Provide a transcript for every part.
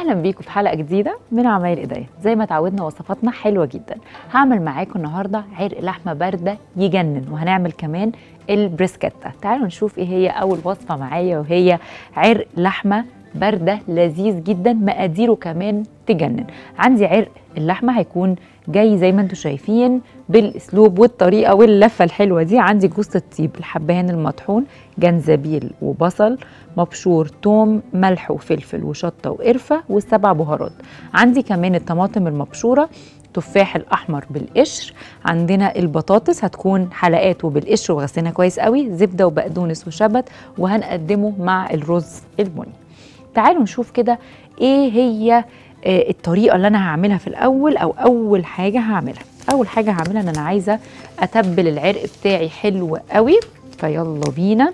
اهلا بيكم في حلقه جديده من عمايل ايديا زي ما اتعودنا وصفاتنا حلوه جدا هعمل معاكم النهارده عرق لحمه بارده يجنن وهنعمل كمان البريسكيتا تعالوا نشوف ايه هي اول وصفه معايا وهي عرق لحمه بارده لذيذ جدا مقاديره كمان تجنن عندي عرق اللحمه هيكون جاي زي ما انتم شايفين بالاسلوب والطريقه واللفه الحلوه دي عندي جوز الطيب الحبهان المطحون جنزبيل وبصل مبشور توم ملح وفلفل وشطه وقرفه والسبع بهارات عندي كمان الطماطم المبشوره التفاح الاحمر بالقشر عندنا البطاطس هتكون حلقات وبالقشر وغسلنا كويس قوي زبده وبقدونس وشبت وهنقدمه مع الرز البني تعالوا نشوف كده ايه هي آه، الطريقه اللي انا هعملها في الاول او اول حاجه هعملها اول حاجه هعملها ان انا عايزه اتبل العرق بتاعي حلو قوي فيلا بينا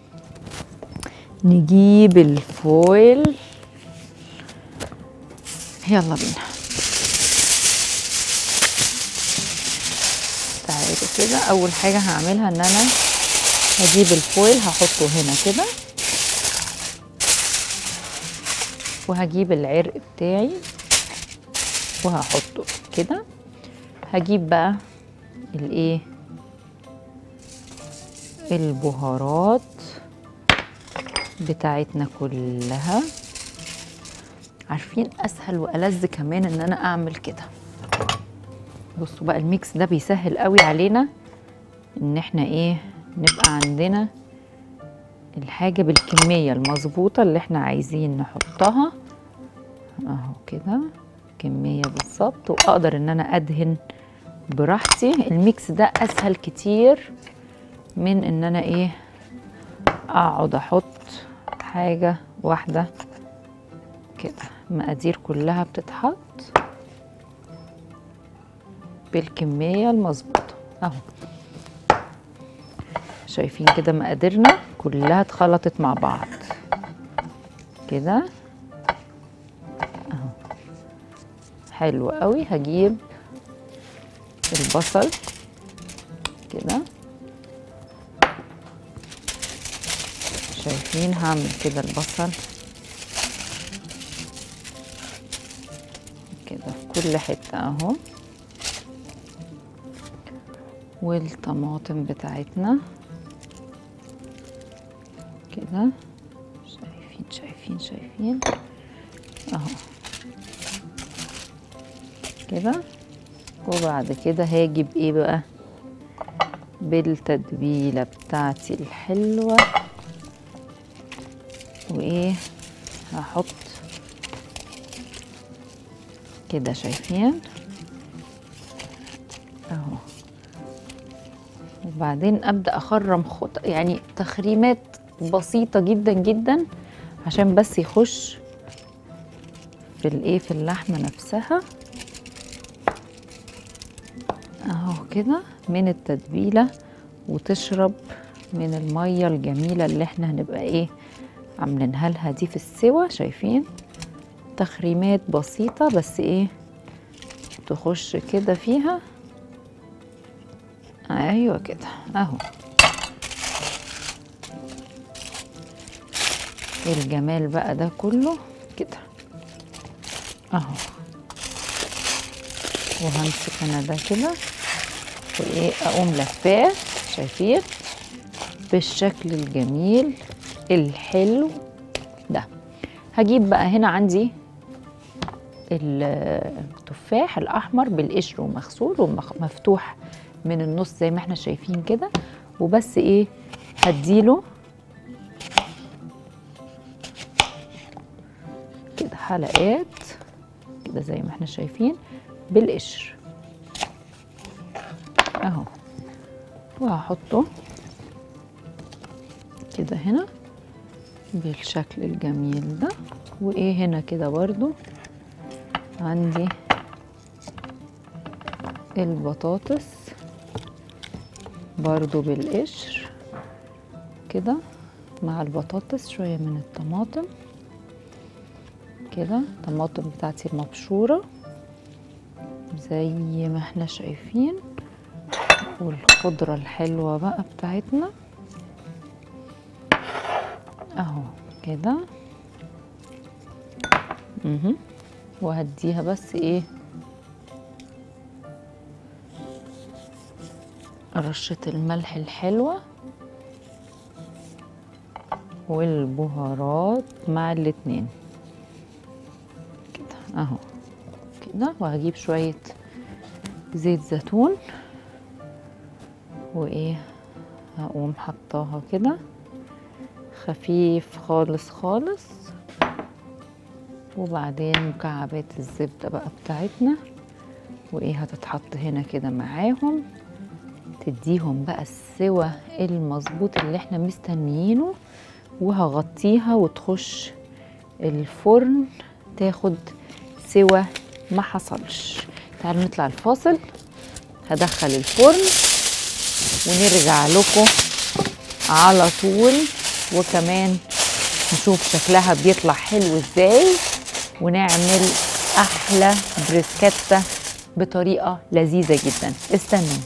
نجيب الفويل يلا بينا تعالوا كده اول حاجه هعملها ان انا هجيب الفويل هحطه هنا كده وهجيب العرق بتاعي وهحطه كده هجيب بقى الايه البهارات بتاعتنا كلها عارفين اسهل والذ كمان ان انا اعمل كده بصوا بقى الميكس ده بيسهل قوي علينا ان احنا ايه نبقى عندنا الحاجة بالكمية المظبوطة اللي احنا عايزين نحطها اهو كده كمية بالظبط واقدر ان انا ادهن براحتي الميكس ده اسهل كتير من ان انا ايه اقعد احط حاجة واحدة كده المقادير كلها بتتحط بالكمية المظبوطة اهو شايفين كده مقاديرنا كلها اتخلطت مع بعض كده اهو حلو قوي هجيب البصل كده شايفين هعمل كده البصل كده في كل حتة اهو والطماطم بتاعتنا كده شايفين شايفين شايفين اهو كده وبعد كده هاجي بايه بقى بالتتبيله بتاعتي الحلوه وايه هحط كده شايفين اهو وبعدين ابدا اخرم خط يعني تخريمات بسيطه جدا جدا عشان بس يخش في الايه في اللحمه نفسها اهو كده من التتبيله وتشرب من الميه الجميله اللي احنا هنبقى ايه عاملينها لها دي في السوا شايفين تخريمات بسيطه بس ايه تخش كده فيها ايوه كده اهو الجمال بقى ده كله كده اهو وهمسك انا ده كده وايه اقوم لفاه شايفين بالشكل الجميل الحلو ده هجيب بقى هنا عندي التفاح الاحمر بالقشر ومغسول ومفتوح من النص زي ما احنا شايفين كده وبس ايه هديله كده حلقات كده زي ما احنا شايفين بالقشر اهو وهحطه كده هنا بالشكل الجميل ده وايه هنا كده برضو عندي البطاطس برضو بالقشر كده مع البطاطس شوية من الطماطم كده الطماطم بتاعتي المبشورة زي ما احنا شايفين والخضرة الحلوة بقى بتاعتنا اهو كده مهم. وهديها بس ايه رشة الملح الحلوة والبهارات مع الاتنين كده اهو كده وهجيب شوية زيت زيتون وايه هقوم حطاها كده خفيف خالص خالص وبعدين مكعبات الزبدة بقى بتاعتنا وايه هتتحط هنا كده معاهم تديهم بقى السوى المظبوط اللي احنا مستنيينه وهغطيها وتخش الفرن تاخد سوى ما حصلش تعالوا نطلع الفاصل هدخل الفرن ونرجع لكم على طول وكمان نشوف شكلها بيطلع حلو ازاي ونعمل احلى بريسكيتا بطريقه لذيذه جدا استنوا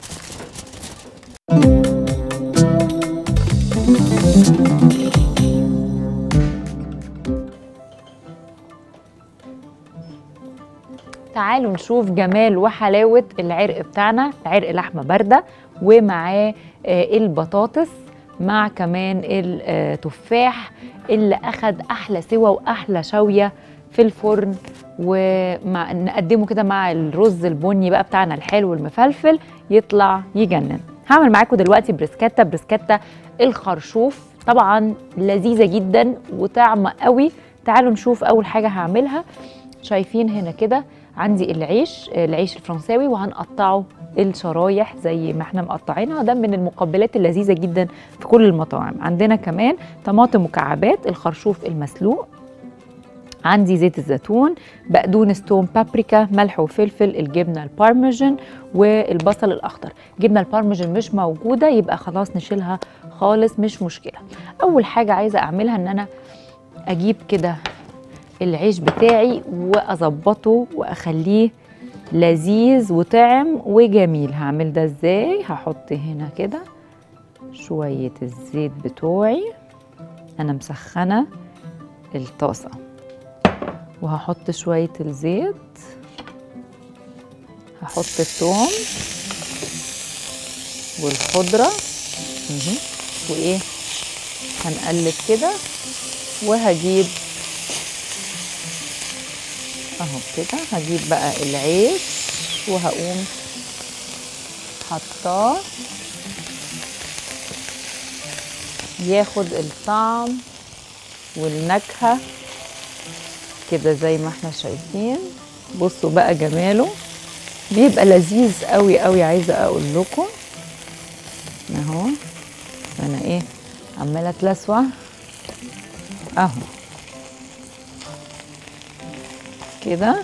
تعالوا نشوف جمال وحلاوة العرق بتاعنا عرق لحمة باردة ومعاه آه، البطاطس مع كمان التفاح اللي أخد أحلى سوا وأحلى شوية في الفرن ومع نقدمه كده مع الرز البني بقى بتاعنا الحلو المفلفل يطلع يجنن هعمل معاكم دلوقتي بريسكاتا بريسكاتا الخرشوف طبعا لذيذة جدا وطعمة قوي تعالوا نشوف أول حاجة هعملها شايفين هنا كده عندي العيش العيش الفرنساوي وهنقطعه الشرايح زي ما احنا مقطعينها ده من المقبلات اللذيذه جدا في كل المطاعم عندنا كمان طماطم مكعبات الخرشوف المسلوق عندي زيت الزيتون بقدونس توم بابريكا ملح وفلفل الجبنه البارميجان والبصل الاخضر جبنه البارميجان مش موجوده يبقى خلاص نشيلها خالص مش مشكله اول حاجه عايزه اعملها ان انا اجيب كده العيش بتاعي واظبطه واخليه لذيذ وطعم وجميل هعمل ده ازاي هحط هنا كده شوية الزيت بتوعي انا مسخنة الطاسة وهحط شوية الزيت هحط الثوم والخضرة مهم. وايه هنقلب كده وهجيب اهو كده هجيب بقى العيش وهقوم حطاه ياخد الطعم والنكهة كده زي ما احنا شايفين بصوا بقى جماله بيبقى لذيذ قوي قوي عايزة اقول لكم اهو انا ايه عمالة اتلسوع اهو كده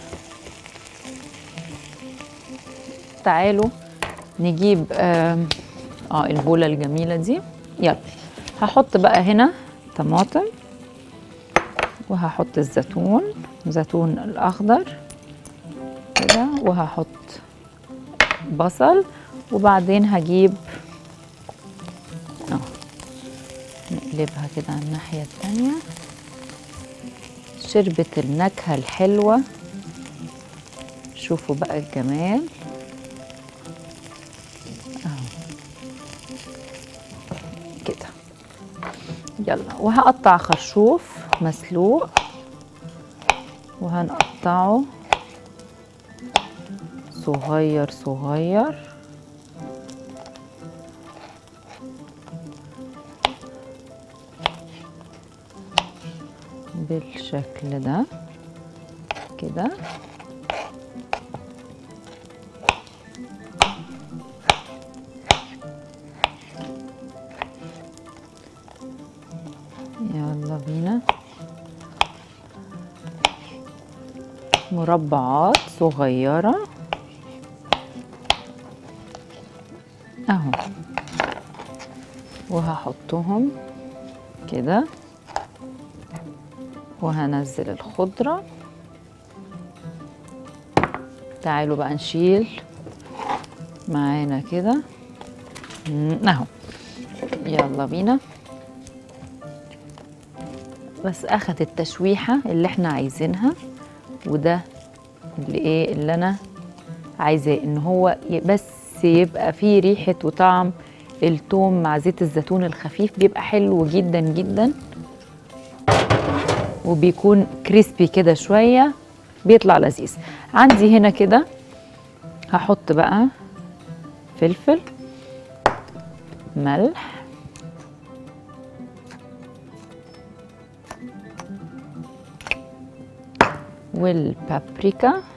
تعالوا نجيب اه آه، البولة الجميلة دي يلا هحط بقى هنا طماطم وهحط الزيتون زيتون الأخضر كده وهحط بصل وبعدين هجيب اه نقلبها كده على الناحية التانية شربت النكهة الحلوة شوفوا بقى الجمال اهو كده يلا وهقطع خرشوف مسلوق وهنقطعه صغير صغير بالشكل ده كده يلا بينا مربعات صغيرة اهو وهحطهم كده وهنزل الخضرة تعالوا بقى نشيل معانا كده مم، اهو يلا بينا بس اخد التشويحة اللي احنا عايزينها وده اللي ايه اللي انا عايزاه ان هو ي- بس يبقى فيه ريحه وطعم التوم مع زيت الزيتون الخفيف بيبقى حلو جدا جدا وبيكون كريسبي كده شويه بيطلع لذيذ عندي هنا كده هحط بقى فلفل ملح والبابريكا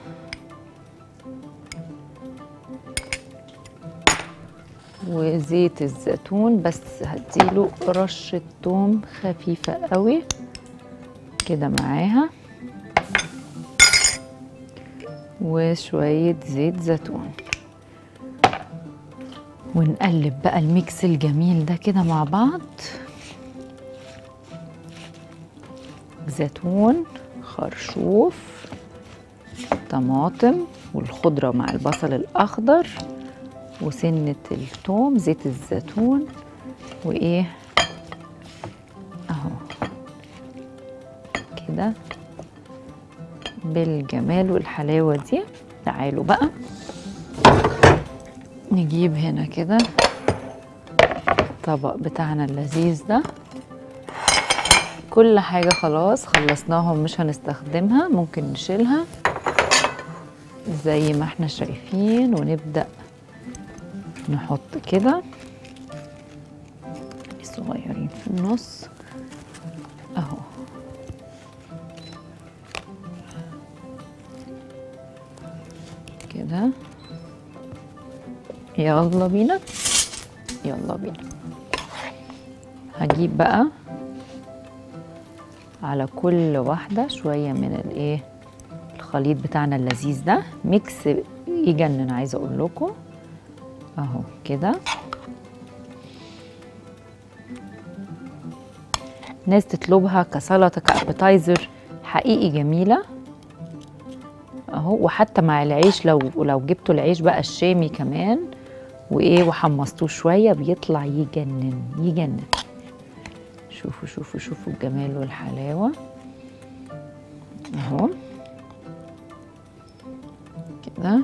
وزيت الزيتون بس هديله رشة توم خفيفة قوي كده معاها وشوية زيت زيتون ونقلب بقى الميكس الجميل ده كده مع بعض زيتون خرشوف طماطم والخضرة مع البصل الأخضر وسنة الثوم زيت الزيتون وإيه أهو كده بالجمال والحلاوة دي تعالوا بقى نجيب هنا كده الطبق بتاعنا اللذيذ ده كل حاجة خلاص خلصناهم مش هنستخدمها ممكن نشيلها زي ما احنا شايفين ونبدأ نحط كده الصغيرين في النص اهو كده يلا بينا يلا بينا هجيب بقى على كل واحدة شوية من الايه الخليط بتاعنا اللذيذ ده ميكس يجنن عايزة اقول لكم اهو كده ناس تطلبها كسلطة كابيتايزر حقيقي جميلة اهو وحتى مع العيش لو لو جبتوا العيش بقى الشامي كمان وايه وحمصتوه شويه بيطلع يجنن يجنن شوفوا شوفوا شوفوا الجمال والحلاوه اهو كده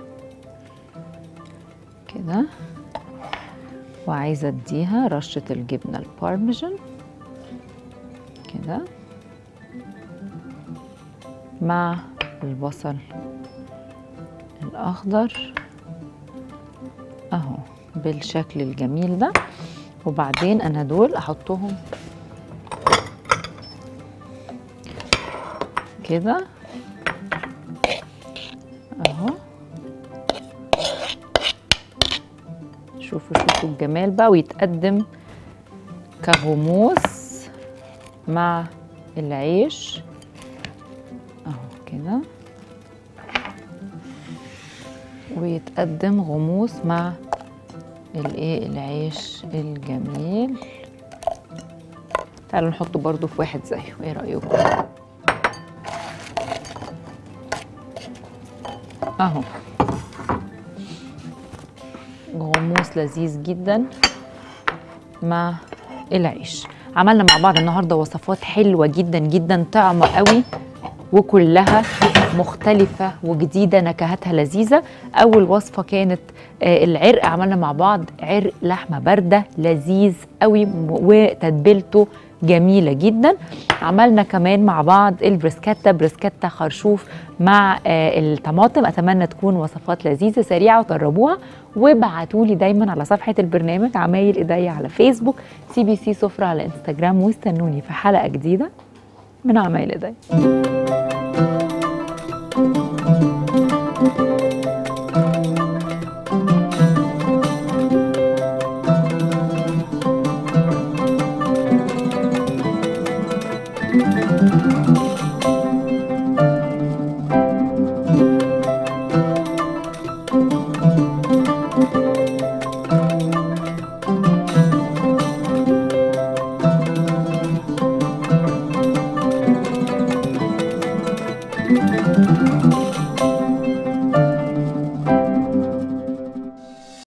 كده وعايزه اديها رشه الجبنه البارميجان كده مع البصل الأخضر أهو بالشكل الجميل ده وبعدين أنا دول أحطهم كده أهو شوفوا شوفوا الجمال بقى ويتقدم كغموس مع العيش اهو كده ويتقدم غموس مع الايه العيش الجميل تعالوا نحطه برضو في واحد زيه ايه رايكم اهو غموس لذيذ جدا مع العيش عملنا مع بعض النهارده وصفات حلوه جدا جدا طعمه قوي وكلها مختلفة وجديدة نكهتها لذيذة أول وصفة كانت آه، العرق عملنا مع بعض عرق لحمة باردة لذيذ قوي م- وتتبيلته جميلة جدا عملنا كمان مع بعض البريسكاتا بريسكاتا خرشوف مع آه، الطماطم أتمنى تكون وصفات لذيذة سريعة وجربوها وابعتوا لي دايما على صفحة البرنامج عمايل إيديا على فيسبوك سي بي سي سفرة على انستجرام واستنوني في حلقة جديدة من عمايل إيديا